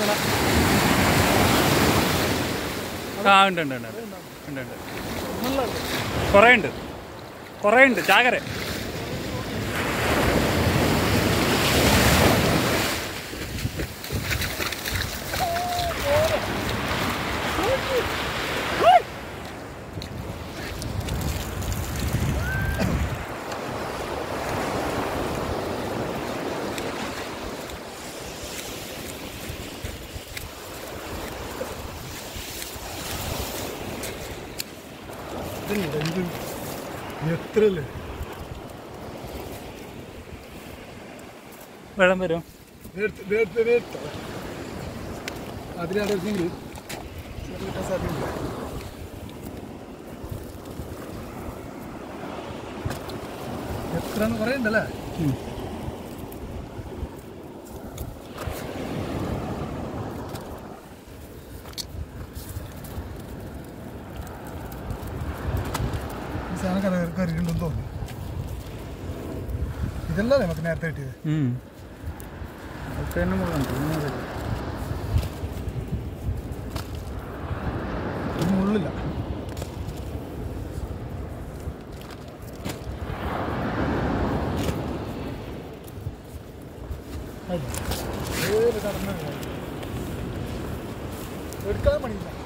ഇങ്ങനെ ആ ഉണ്ട് ഉണ്ട് ഉണ്ട് ഉണ്ട് ഉണ്ട് ഒന്നുമില്ല കുറേ ഉണ്ട് കുറേ ഉണ്ട് ചാകര ഇതില്ല ഇത് എത്രയല്ലേ വെള്ളം വരും നേരത്തെ നേരത്തെ നേരത്തെ അതിനടുത്തെങ്കിൽ കിട്ടാൻ സാധ്യതയില്ല എത്രന്ന് കുറേ ഉണ്ടല്ലേ ഈ സാധനം കറി കറിയിട്ടുണ്ടെന്ന് തോന്നുന്നു ഇതല്ലേ നമുക്ക് നേരത്തെ കിട്ടിയത് ഒക്കെ തന്നെ മുഴുവൻ ഇത് മുള്ളില്ല എടുക്കാൻ പണിയില്ല